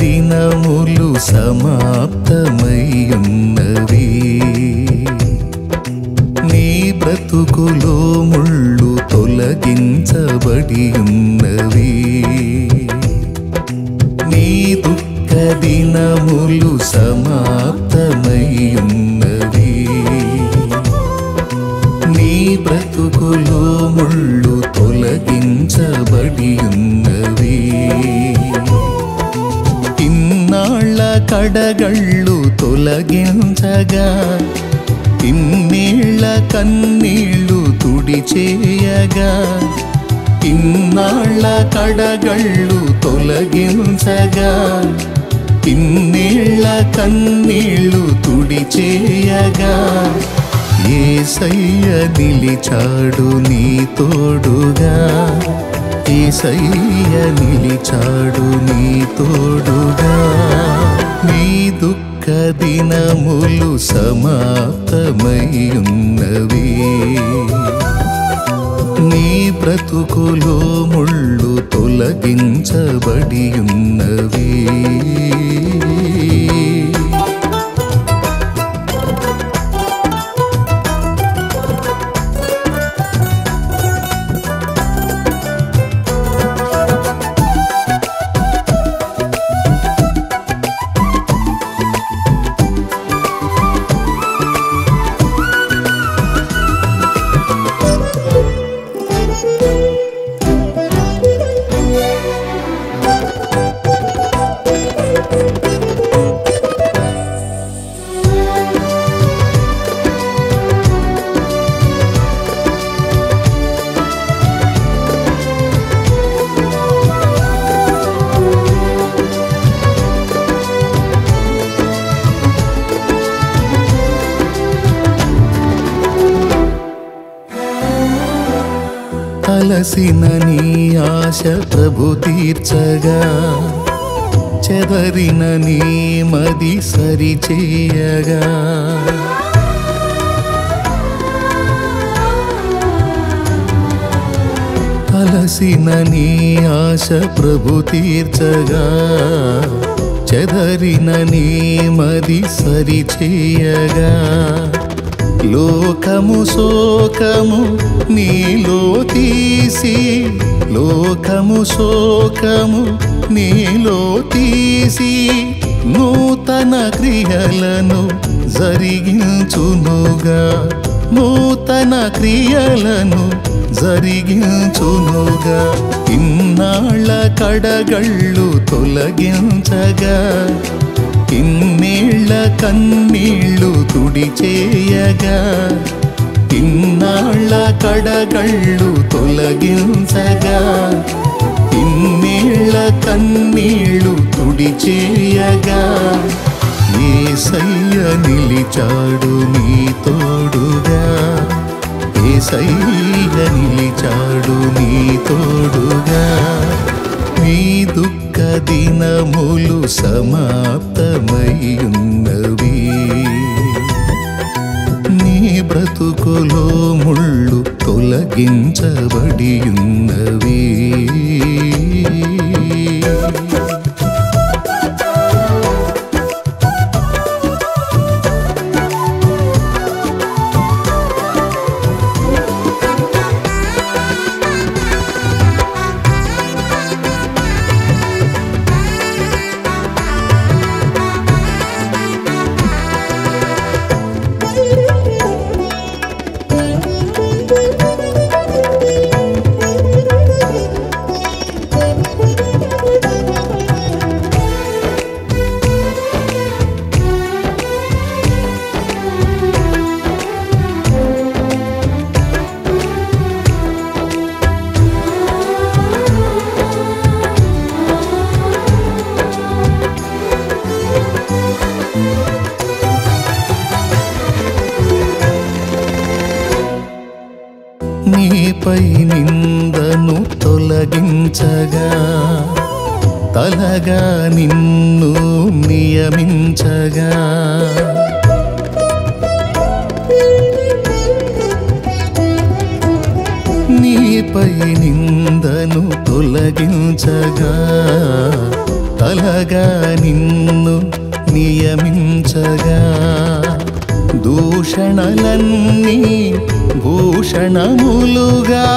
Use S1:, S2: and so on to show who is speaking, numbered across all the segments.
S1: దినములు సమాప్తమయ్యున్నవి నీ బ్రతుకులో ముళ్ళు తొలగించబడి ఉన్నవి నీ దుఃఖ దినములు సమాప్తమయ్యున్నవి నీ బ్రతుకులో ముళ్ళు తొలగించబడి ఉన్నవి ఇన్నాళ్ళ కడగళ్ళు తొలగించగా ఇన్నేళ్ల కన్నీళ్ళు తుడిచేయగా ఇన్నాళ్ళ కడగళ్ళు తొలగించగా ఇన్నేళ్ల కన్నీళ్ళు తుడిచేయగా ఏసయ్య నిలిచాడు నీ తోడుగా ఏసయ్య నిలిచాడు నీ తోడుగా నీ దుఃఖ దినములు సమాప్తమయ్యున్నవి నీ బ్రతుకులో ముళ్ళు తొలగించబడి ఉన్నవి అలసిన నీ ఆశ ప్రభు తీర్చగా చెదరిన నీ మది సరిచేయగా అలసిన నీ ఆశ ప్రభు తీర్చగా చెదరిన నీ మది సరిచేయగా లోకము శోకము నీలో తీసి లోకము శోకము నీలో తీసి నూతన క్రియలను జరిగించునుగా నూతన క్రియలను జరిగించునుగా ఇన్నాళ్ళ కడగళ్ళు తొలగించగా ఇన్నేళ్ల కన్నీళ్ళు తుడిచేయగా ఇన్నాళ్ళ కడగళ్ళు తొలగించగా ఇన్నేళ్ల కన్నీళ్ళు తుడిచేయగా ఏసయ్య నిలిచాడు నీ తోడుగా ఏసయ్య నిలిచాడు నీ తోడుగా నీ దుఃఖ దినములు సమాప్తమయ్యున్నవి నీ బ్రతుకులో ముళ్ళు తొలగించబడి ఉన్నవి నీపై నిందను తొలగించగా తలగా నిన్ను నియమించగా నీపై నిందను తొలగించగా తలగా తొలగించగా దూషణలన్నీ భూషణములుగా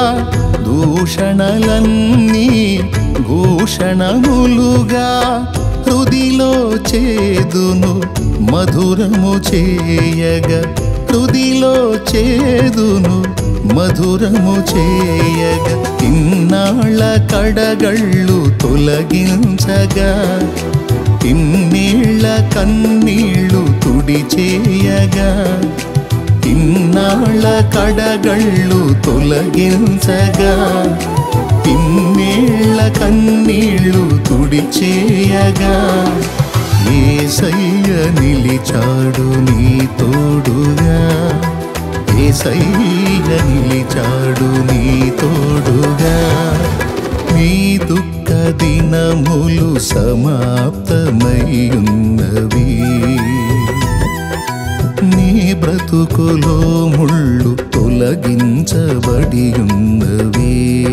S1: దూషణలన్నీ భూషణములుగా హృదిలో చేదును మధురము చేయగా హృదిలో చేదును మధురము చేయగా ఇన్నాళ్ళ కడగళ్ళు తొలగించగా ఇన్నేళ్ల కన్నీళ్ళు తుడి చేయగా ఇన్నాళ్ళ కడగళ్ళు తొలగించగా ఇన్నేళ్ల కన్నీళ్ళు తుడి చేయగా ఏసయ్య నిలిచాడు నీ తోడుగా ఏసయ్య నిలిచాడు నీ తోడుగా నీ దుఃఖ దినములు సమాప్తమయ్యున్నవి నీ బ్రతుకులో ముళ్ళు తొలగించబడి ఉన్నవి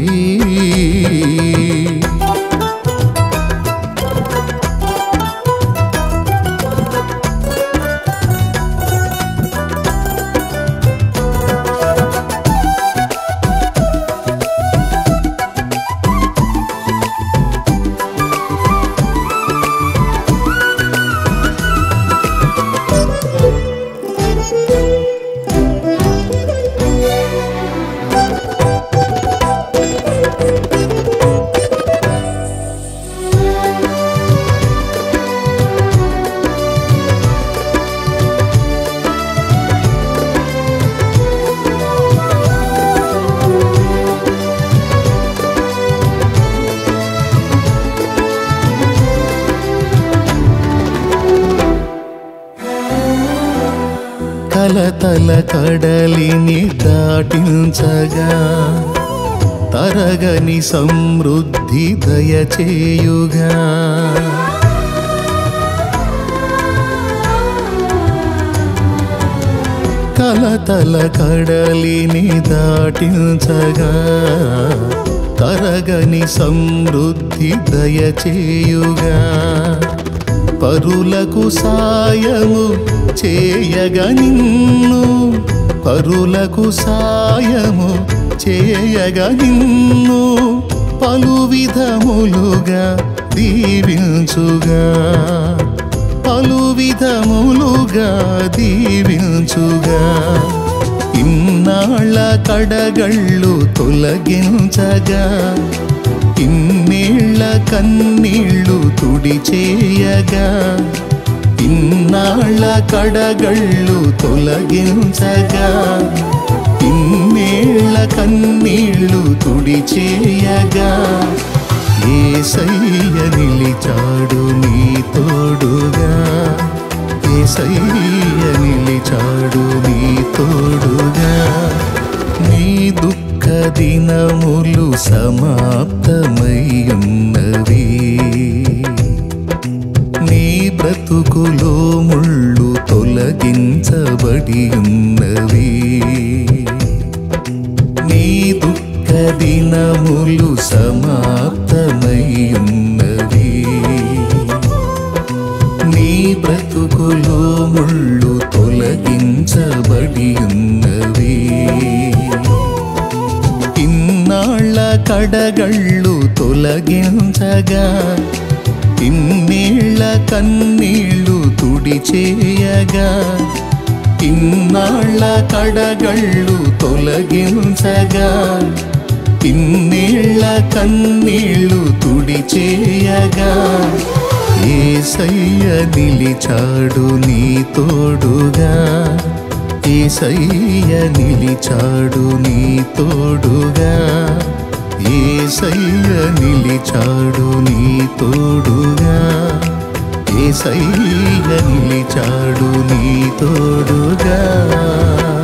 S1: కలతల కడలిని దాటించగా తరగని సమృద్ధి దయచేయుగా కలతల కడలిని దాటించగా తరగని సమృద్ధి దయచేయుగా పరులకు సాయము చేయగా నిన్ను పరులకు సాయము చేయగా నిన్ను పలు విధములుగా దీవించుగా పలు విధములుగా దీవించుగా ఇన్నాళ్ళ కడగళ్ళు తొలగించగా ఇన్నేళ్ల కన్నీళ్ళు తుడి చేయగా ఇన్నాళ్ళ కడగళ్ళు తొలగించగా ఇన్నేళ్ల కన్నీళ్ళు తుడి చేయగా ఏసయ్య నిలిచాడు నీ తోడుగా ఏసయ్య నిలిచాడు నీ తోడుగా నీ దుఃఖ దినములు సమాప్తమయ్యున్నవి నీ బ్రతుకులో ముళ్ళు తొలగించబడి ఉన్నవి నీ దుఃఖ దినములు సమాప్తమయ్యున్నవి నీ బ్రతుకులో ముళ్ళు తొలగించబడి ఉన్నవి ఇన్నాళ్ళ కడగళ్ళు తొలగించగా ఇన్నేళ్ల కన్నీళ్ళు తుడి చేయగా ఇన్నాళ్ళ కడగళ్ళు తొలగించగా ఇన్నేళ్ల కన్నీళ్ళు తుడి చేయగా ఏసయ్య నిలిచాడు నీ తోడుగా ఏసయ్య నిలిచాడు నీ తోడుగా ఏసయ్య నిలిచాడు నీ తోడుగా ఏసయ్య నిలిచాడు నీ తోడుగా